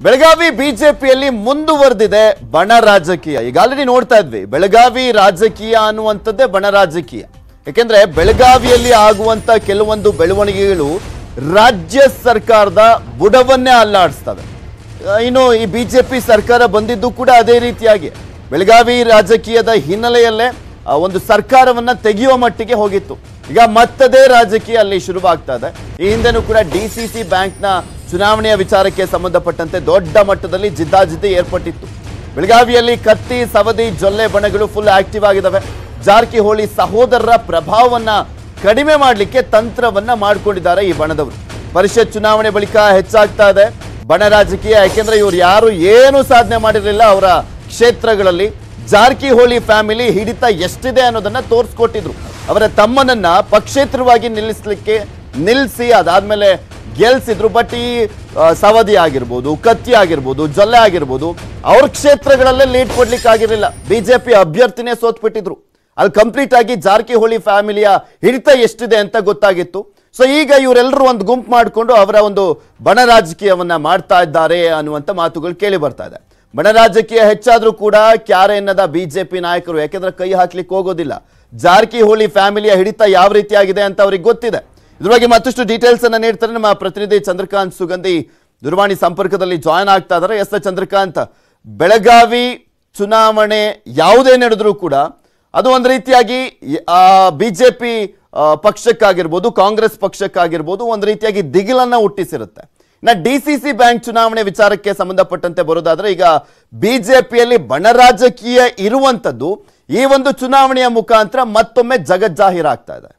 ಬೆಳಗಾವಿ ಬಿಜೆಪಿಯಲ್ಲಿ ಮುಂದುವರೆದಿದೆ ಬಣ ರಾಜಕೀಯ ಈಗ ಆಲ್ರೆಡಿ ನೋಡ್ತಾ ಇದ್ವಿ ಬೆಳಗಾವಿ ರಾಜಕೀಯ ಅನ್ನುವಂಥದ್ದೇ ಬಣ ರಾಜಕೀಯ ಯಾಕೆಂದ್ರೆ ಬೆಳಗಾವಿಯಲ್ಲಿ ಆಗುವಂತ ಕೆಲವೊಂದು ಬೆಳವಣಿಗೆಗಳು ರಾಜ್ಯ ಸರ್ಕಾರದ ಬುಡವನ್ನೇ ಅಲ್ಲಾಡಿಸ್ತವೆ ಆ, ಇನ್ನು ಈ ಬಿಜೆಪಿ ಸರ್ಕಾರ ಬಂದಿದ್ದು ಕೂಡ ಅದೇ ರೀತಿಯಾಗಿ ಬೆಳಗಾವಿ ರಾಜಕೀಯದ ಹಿನ್ನೆಲೆಯಲ್ಲೇ ಆ, ಒಂದು ಸರ್ಕಾರವನ್ನ ತೆಗೆಯುವ ಮಟ್ಟಿಗೆ ಹೋಗಿತ್ತು ಈಗ ಮತ್ತದೇ ರಾಜಕೀಯ ಅಲ್ಲಿ ಶುರುವಾಗ್ತಾ ಇದೆ ಈ ಹಿಂದೆನೂ ಕೂಡ ಡಿ ಸಿ ಸಿ ಬ್ಯಾಂಕ್ನ ಚುನಾವಣೆಯ ವಿಚಾರಕ್ಕೆ ಸಂಬಂಧಪಟ್ಟಂತೆ ದೊಡ್ಡ ಮಟ್ಟದಲ್ಲಿ ಜಿದ್ದಾಜಿದ್ದಿ ಏರ್ಪಟ್ಟಿತ್ತು ಬೆಳಗಾವಿಯಲ್ಲಿ ಕತ್ತಿ ಸವದಿ ಜೊಲ್ಲೆ ಬಣಗಳು ಫುಲ್ ಆಕ್ಟಿವ್ ಆಗಿದ್ದಾವೆ ಜಾರಕಿಹೊಳಿ ಸಹೋದರರ ಪ್ರಭಾವವನ್ನ ಕಡಿಮೆ ಮಾಡಲಿಕ್ಕೆ ತಂತ್ರವನ್ನ ಮಾಡ್ಕೊಂಡಿದ್ದಾರೆ ಈ ಬಣದವರು ಪರಿಷತ್ ಚುನಾವಣೆ ಬಳಿಕ ಹೆಚ್ಚಾಗ್ತಾ ಇದೆ ಬಣ ರಾಜಕೀಯ ಯಾಕೆಂದ್ರೆ ಇವ್ರು ಯಾರು ಏನು ಸಾಧನೆ ಮಾಡಿರಲಿಲ್ಲ ಅವರ ಕ್ಷೇತ್ರಗಳಲ್ಲಿ ಜಾರಕಿಹೊಳಿ ಫ್ಯಾಮಿಲಿ ಹಿಡಿತ ಎಷ್ಟಿದೆ ಅನ್ನೋದನ್ನ ತೋರಿಸ್ಕೊಟ್ಟಿದ್ರು ಅವರ ತಮ್ಮನನ್ನ ಪಕ್ಷೇತರವಾಗಿ ನಿಲ್ಲಿಸ್ಲಿಕ್ಕೆ ನಿಲ್ಲಿಸಿ ಅದಾದ್ಮೇಲೆ ಗೆಲ್ಸಿದ್ರು ಬಟ್ ಈ ಆ, ಸವದಿ ಆಗಿರ್ಬೋದು ಕತ್ತಿ ಆಗಿರ್ಬೋದು ಜೊಲ್ಲೆ ಆಗಿರ್ಬೋದು ಅವ್ರ ಕ್ಷೇತ್ರಗಳಲ್ಲೇ ಲೀಡ್ ಕೊಡ್ಲಿಕ್ಕೆ ಆಗಿರಲಿಲ್ಲ ಬಿಜೆಪಿ ಅಭ್ಯರ್ಥಿನೇ ಸೋತ್ಬಿಟ್ಟಿದ್ರು ಅಲ್ಲಿ ಕಂಪ್ಲೀಟ್ ಆಗಿ ಜಾರಕಿಹೊಳಿ ಫ್ಯಾಮಿಲಿಯ ಹಿಡಿತ ಎಷ್ಟಿದೆ ಅಂತ ಗೊತ್ತಾಗಿತ್ತು ಸೊ ಈಗ ಇವರೆಲ್ಲರೂ ಒಂದು ಗುಂಪು ಮಾಡಿಕೊಂಡು ಅವರ ಒಂದು ಬಣ ರಾಜಕೀಯವನ್ನ ಮಾಡ್ತಾ ಇದ್ದಾರೆ ಅನ್ನುವಂಥ ಮಾತುಗಳು ಕೇಳಿ ಬರ್ತಾ ಇದೆ ಬಣ ರಾಜಕೀಯ ಹೆಚ್ಚಾದ್ರೂ ಕೂಡ ಕ್ಯಾರೆ ಎನ್ನದ ಬಿಜೆಪಿ ನಾಯಕರು ಯಾಕೆಂದ್ರೆ ಕೈ ಹಾಕ್ಲಿಕ್ಕೆ ಹೋಗೋದಿಲ್ಲ ಜಾರಕಿಹೊಳಿ ಫ್ಯಾಮಿಲಿಯ ಹಿಡಿತ ಯಾವ ರೀತಿಯಾಗಿದೆ ಅಂತ ಅವ್ರಿಗೆ ಗೊತ್ತಿದೆ ಇದ್ರ ಬಗ್ಗೆ ಮತ್ತಷ್ಟು ಡೀಟೇಲ್ಸ್ ಅನ್ನ ನೀಡ್ತಾರೆ ನಮ್ಮ ಪ್ರತಿನಿಧಿ ಚಂದ್ರಕಾಂತ್ ಸುಗಂಧಿ ದೂರವಾಣಿ ಸಂಪರ್ಕದಲ್ಲಿ ಜಾಯ್ನ್ ಆಗ್ತಾ ಇದ್ದಾರೆ ಎಸ್ ಚಂದ್ರಕಾಂತ್ ಬೆಳಗಾವಿ ಚುನಾವಣೆ ಯಾವುದೇ ನಡೆದ್ರೂ ಕೂಡ ಅದು ಒಂದು ರೀತಿಯಾಗಿ ಬಿಜೆಪಿ ಪಕ್ಷಕ್ಕಾಗಿರ್ಬೋದು ಕಾಂಗ್ರೆಸ್ ಪಕ್ಷಕ್ಕಾಗಿರ್ಬೋದು ಒಂದು ರೀತಿಯಾಗಿ ದಿಗಿಲನ್ನ ಹುಟ್ಟಿಸಿರುತ್ತೆ ಇನ್ನ ಡಿ ಸಿ ಸಿ ಬ್ಯಾಂಕ್ ಚುನಾವಣೆ ವಿಚಾರಕ್ಕೆ ಸಂಬಂಧಪಟ್ಟಂತೆ ಬರೋದಾದ್ರೆ ಈಗ ಬಿಜೆಪಿಯಲ್ಲಿ ಬಣ ರಾಜಕೀಯ ಇರುವಂತದ್ದು ಈ ಒಂದು ಚುನಾವಣೆಯ ಮುಖಾಂತರ ಮತ್ತೊಮ್ಮೆ ಜಗಜ್ಜಾಹೀರಾಗ್ತಾ ಇದೆ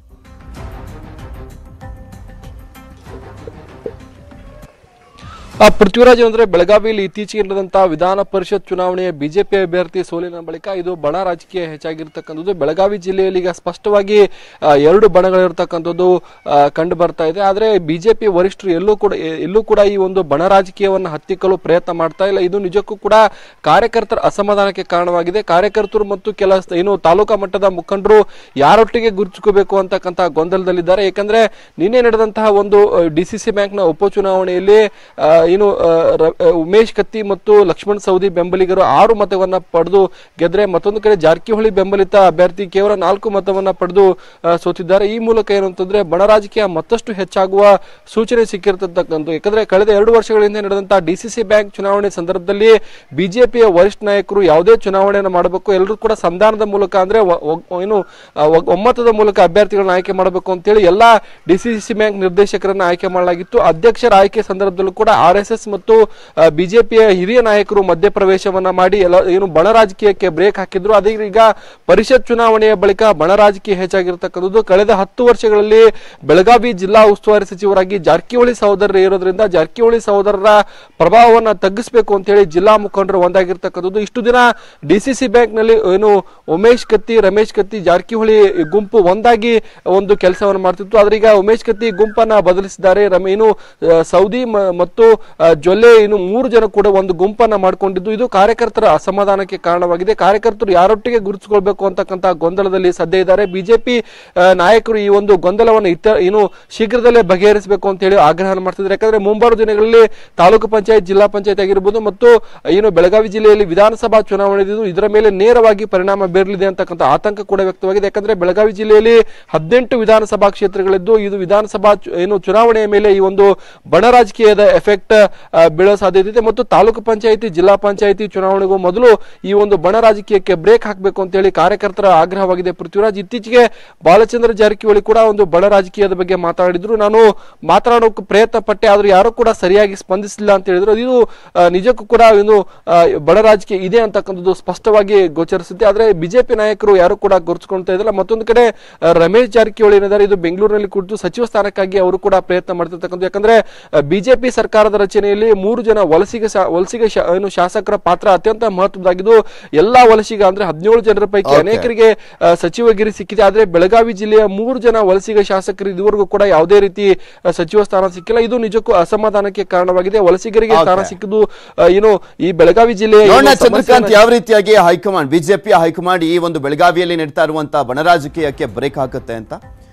ಆ ಪೃಥ್ವಿರಾಜ್ ಅಂದ್ರೆ ಬೆಳಗಾವಿಯಲ್ಲಿ ಇತ್ತೀಚೆಗೆ ನಡೆದಂತಹ ವಿಧಾನ ಪರಿಷತ್ ಚುನಾವಣೆಯ ಬಿಜೆಪಿ ಅಭ್ಯರ್ಥಿ ಸೋಲಿನ ಬಳಿಕ ಇದು ಬಣ ರಾಜಕೀಯ ಹೆಚ್ಚಾಗಿರ್ತಕ್ಕಂಥದ್ದು ಬೆಳಗಾವಿ ಜಿಲ್ಲೆಯಲ್ಲಿ ಈಗ ಸ್ಪಷ್ಟವಾಗಿ ಆ, ಎರಡು ಬಣಗಳಿರ್ತಕ್ಕಂಥದ್ದು ಆ, ಕಂಡು ಬರ್ತಾ ಇದೆ ಆದ್ರೆ ಬಿಜೆಪಿ ವರಿಷ್ಠರು ಎಲ್ಲೂ ಕೂಡ ಎಲ್ಲೂ ಕೂಡ ಈ ಒಂದು ಬಣ ರಾಜಕೀಯವನ್ನು ಹತ್ತಿಕ್ಕಲು ಪ್ರಯತ್ನ ಮಾಡ್ತಾ ಇಲ್ಲ ಇದು ನಿಜಕ್ಕೂ ಕೂಡ ಕಾರ್ಯಕರ್ತರ ಅಸಮಾಧಾನಕ್ಕೆ ಕಾರಣವಾಗಿದೆ ಕಾರ್ಯಕರ್ತರು ಮತ್ತು ಕೆಲ ಸ- ಏನು ತಾಲೂಕಾ ಮಟ್ಟದ ಮುಖಂಡರು ಯಾರೊಟ್ಟಿಗೆ ಗುರುತಿಸ್ಕೋಬೇಕು ಅಂತಕ್ಕಂತಹ ಗೊಂದಲದಲ್ಲಿದ್ದಾರೆ ಯಾಕಂದ್ರೆ ನಿನ್ನೆ ನಡೆದಂತಹ ಒಂದು ಡಿ ಸಿ ಸಿ ಬ್ಯಾಂಕ್ನ ಉಪಚುನಾವಣೆಯಲ್ಲಿ ಆ, ಏನು ಆ, ರ- ಆ, ಉಮೇಶ್ ಕತ್ತಿ ಮತ್ತು ಲಕ್ಷ್ಮಣ್ ಸೌದಿ ಬೆಂಬಲಿಗರು ಆರು ಮತವನ್ನ ಪಡೆದು ಗೆದ್ರೆ ಮತ್ತೊಂದು ಕಡೆ ಜಾರಕಿಹೊಳಿ ಬೆಂಬಲಿತ ಅಭ್ಯರ್ಥಿ ಕೇವಲ ನಾಲ್ಕು ಮತವನ್ನ ಪಡೆದು ಆ, ಸೋತಿದ್ದಾರೆ ಈ ಮೂಲಕ ಏನು ಅಂತಂದ್ರೆ ಬಣ ರಾಜಕೀಯ ಮತ್ತಷ್ಟು ಹೆಚ್ಚಾಗುವ ಸೂಚನೆ ಸಿಕ್ಕಿರ್ತಕ್ಕಂಥ ಯಾಕಂದ್ರೆ ಕಳೆದ ಎರಡು ವರ್ಷಗಳ ಹಿಂದೆ ನಡೆದಂತಹ ಡಿ ಸಿ ಸಿ ಬ್ಯಾಂಕ್ ಚುನಾವಣೆ ಸಂದರ್ಭದಲ್ಲಿ ಬಿಜೆಪಿಯ ವರಿಷ್ಠ ನಾಯಕರು ಯಾವುದೇ ಚುನಾವಣೆಯನ್ನು ಮಾಡಬೇಕು ಎಲ್ಲರೂ ಕೂಡ ಸಂಧಾನದ ಮೂಲಕ ಅಂದ್ರೆ ಒ- ಒ- ಏನು ಆ, ಒ- ಒಮ್ಮತದ ಮೂಲಕ ಅಭ್ಯರ್ಥಿಗಳನ್ನ ಆಯ್ಕೆ ಮಾಡಬೇಕು ಅಂತೇಳಿ ಎಲ್ಲಾ ಡಿ ಸಿ ಸಿ ಬ್ಯಾಂಕ್ ನಿರ್ದೇಶಕರನ್ನ ಆಯ್ಕೆ ಮಾಡಲಾಗಿತ್ತು ಅಧ್ಯಕ್ಷರ ಆಯ್ಕೆ ಸಂದರ್ಭದಲ್ಲೂ ಕೂಡ ಆರ್ ಎಸ್ ಎಸ್ ಮತ್ತು ಬಿಜೆಪಿಯ ಹಿರಿಯ ನಾಯಕರು ಮಧ್ಯಪ್ರವೇಶವನ್ನ ಮಾಡಿ ಎಲ್ಲ ಏನು ಬಣ ರಾಜಕೀಯಕ್ಕೆ ಬ್ರೇಕ್ ಹಾಕಿದ್ರು ಅದೇ ಈಗ ಪರಿಷತ್ ಚುನಾವಣೆಯ ಬಳಿಕ ಬಣ ರಾಜಕೀಯ ಹೆಚ್ಚಾಗಿರ್ತಕ್ಕಂಥದ್ದು ಕಳೆದ ಹತ್ತು ವರ್ಷಗಳಲ್ಲಿ ಬೆಳಗಾವಿ ಜಿಲ್ಲಾ ಉಸ್ತುವಾರಿ ಸಚಿವರಾಗಿ ಜಾರಕಿಹೊಳಿ ಸಹೋದರರು ಇರೋದ್ರಿಂದ ಜಾರಕಿಹೊಳಿ ಸಹೋದರರ ಪ್ರಭಾವವನ್ನ ತಗ್ಗಿಸಬೇಕು ಅಂತ ಹೇಳಿ ಜಿಲ್ಲಾ ಮುಖಂಡರು ಒಂದಾಗಿರ್ತಕ್ಕಂಥದ್ದು ಇಷ್ಟು ದಿನ ಡಿ ಸಿ ಸಿ ಬ್ಯಾಂಕ್ ನಲ್ಲಿ ಏನು ಉಮೇಶ್ ಕತ್ತಿ ರಮೇಶ್ ಕತ್ತಿ ಜಾರಕಿಹೊಳಿ ಗುಂಪು ಒಂದಾಗಿ ಒಂದು ಕೆಲಸವನ್ನು ಮಾಡ್ತಿತ್ತು ಆದ್ರೆ ಈಗ ಉಮೇಶ್ ಕತ್ತಿ ಗುಂಪನ್ನ ಬದಲಿಸಿದ್ದಾರೆ ರಮ ಏನು ಆ, ಸೌದಿ ಮ- ಮತ್ತು ಆ, ಜೊಲ್ಲೆ ಇನ್ನು ಮೂರು ಜನ ಕೂಡ ಒಂದು ಗುಂಪನ್ನ ಮಾಡ್ಕೊಂಡಿದ್ದು ಇದು ಕಾರ್ಯಕರ್ತರ ಅಸಮಾಧಾನಕ್ಕೆ ಕಾರಣವಾಗಿದೆ ಕಾರ್ಯಕರ್ತರು ಯಾರೊಟ್ಟಿಗೆ ಗುರುತಿಸಿಕೊಳ್ಬೇಕು ಅಂತಕ್ಕಂತ ಗೊಂದಲದಲ್ಲಿ ಸದ್ಯ ಇದ್ದಾರೆ ಬಿಜೆಪಿ ನಾಯಕರು ಈ ಒಂದು ಗೊಂದಲವನ್ನು ಇತ್ತ ಏನು ಶೀಘ್ರದಲ್ಲೇ ಬಗೆಹರಿಸಬೇಕು ಅಂತ ಹೇಳಿ ಆಗ್ರಹ ಮಾಡ್ತಿದ್ದಾರೆ ಯಾಕಂದ್ರೆ ಮುಂಬರುವ ದಿನಗಳಲ್ಲಿ ತಾಲೂಕು ಪಂಚಾಯತ್ ಜಿಲ್ಲಾ ಪಂಚಾಯತ್ ಆಗಿರ್ಬೋದು ಮತ್ತು ಏನು ಬೆಳಗಾವಿ ಜಿಲ್ಲೆಯಲ್ಲಿ ವಿಧಾನಸಭಾ ಚುನಾವಣೆ ಇದ್ದು ಇದರ ಮೇಲೆ ನೇರವಾಗಿ ಪರಿಣಾಮ ಬೀರಲಿದೆ ಅಂತಕ್ಕಂಥ ಆತಂಕ ಕೂಡ ವ್ಯಕ್ತವಾಗಿದೆ ಯಾಕಂದ್ರೆ ಬೆಳಗಾವಿ ಜಿಲ್ಲೆಯಲ್ಲಿ ಹದಿನೆಂಟು ವಿಧಾನಸಭಾ ಕ್ಷೇತ್ರಗಳಿದ್ದು ಇದು ವಿಧಾನಸಭಾ ಚು- ಏನು ಚುನಾವಣೆಯ ಮೇಲೆ ಈ ಒಂದು ಬಣ ರಾಜಕೀಯದ ಎಫೆಕ್ಟ್ ಬೀಳೋ ಸಾಧ್ಯತೆ ಇದೆ ಮತ್ತು ತಾಲೂಕು ಪಂಚಾಯತಿ ಜಿಲ್ಲಾ ಪಂಚಾಯತಿ ಚುನಾವಣೆಗೂ ಮೊದಲು ಈ ಒಂದು ಬಣ ರಾಜಕೀಯಕ್ಕೆ ಬ್ರೇಕ್ ಹಾಕಬೇಕು ಅಂತ ಹೇಳಿ ಕಾರ್ಯಕರ್ತರ ಆಗ್ರಹವಾಗಿದೆ ಪೃಥ್ವಿರಾಜ್ ಇತ್ತೀಚೆಗೆ ಬಾಲಚಂದ್ರ ಜಾರಕಿಹೊಳಿ ಕೂಡ ಒಂದು ಬಣ ರಾಜಕೀಯದ ಬಗ್ಗೆ ಮಾತಾಡಿದ್ರು ನಾನು ಮಾತನಾಡೋಕೆ ಪ್ರಯತ್ನ ಪಟ್ಟೆ ಆದ್ರೂ ಯಾರು ಕೂಡ ಸರಿಯಾಗಿ ಸ್ಪಂದಿಸಿಲ್ಲ ಅಂತ ಹೇಳಿದ್ರು ಇದು ಆ, ನಿಜಕ್ಕೂ ಕೂಡ ಒಂದು ಆ, ಬಣ ರಾಜಕೀಯ ಇದೆ ಅಂತಕ್ಕಂಥದ್ದು ಸ್ಪಷ್ಟವಾಗಿ ಗೋಚರಿಸುತ್ತೆ ಆದ್ರೆ ಬಿಜೆಪಿ ನಾಯಕರು ಯಾರು ಕೂಡ ಗುರುತಿಸ್ಕೊಳ್ತಾ ಇದ್ದಿಲ್ಲ ಮತ್ತೊಂದು ಕಡೆ ಆ, ರಮೇಶ್ ಜಾರಕಿಹೊಳಿ ಏನಿದ್ದಾರೆ ಇದು ಬೆಂಗಳೂರಿನಲ್ಲಿ ಕುಳಿತು ಸಚಿವ ಸ್ಥಾನಕ್ಕಾಗಿ ಅವರು ಕೂಡ ಪ್ರಯತ್ನ ಮಾಡ್ತಿರ್ತಕ್ಕಂಥ ಯಾಕಂದ್ರೆ ಬಿಜೆಪಿ ಸರ್ಕಾರದ ರಚನೆಯಲ್ಲಿ ಮೂರು ಜನ ವಲಸಿಗ ಶಾ- ವಲಸಿಗ ಶಾ- ಏನು ಶಾಸಕರ ಪಾತ್ರ ಅತ್ಯಂತ ಮಹತ್ವದಾಗಿದ್ದು ಎಲ್ಲಾ ವಲಸಿಗ ಅಂದ್ರೆ ಹದಿನೇಳು ಜನರ ಪೈಕಿ Okay. ಅನೇಕರಿಗೆ ಆ, ಸಚಿವಗಿರಿ ಸಿಕ್ಕಿದೆ ಆದ್ರೆ ಬೆಳಗಾವಿ ಜಿಲ್ಲೆಯ ಮೂರು ಜನ ವಲಸಿಗ ಶಾಸಕರು ಇದುವರೆಗೂ ಕೂಡ ಯಾವುದೇ ರೀತಿ ಆ, ಸಚಿವ ಸ್ಥಾನ ಸಿಕ್ಕಿಲ್ಲ ಇದು ನಿಜಕ್ಕೂ ಅಸಮಾಧಾನಕ್ಕೆ ಕಾರಣವಾಗಿದೆ ವಲಸಿಗರಿಗೆ ಸ್ಥಾನ Okay. ಸಿಕ್ಕಿದ್ದು ಆ, ಏನು ಈ ಬೆಳಗಾವಿ ಜಿಲ್ಲೆಯ ಏನು ನೋಡೋಣ ಸಮಸ್ಯೆಯನ್ನ- ಚಂದ್ರಕಾಂತ್ ಯಾವ ರೀತಿಯಾಗಿ ಹೈಕಮಾಂಡ್ ಬಿಜೆಪಿಯ ಹೈಕಮಾಂಡ್ ಈ ಒಂದು ಬೆಳಗಾವಿಯಲ್ಲಿ ನಡೀತಾ ಇರುವಂತಹ ಬಣ ರಾಜಕೀಯಕ್ಕೆ ಬ್ರೇಕ್ ಹಾಕುತ್ತೆ ಅಂತ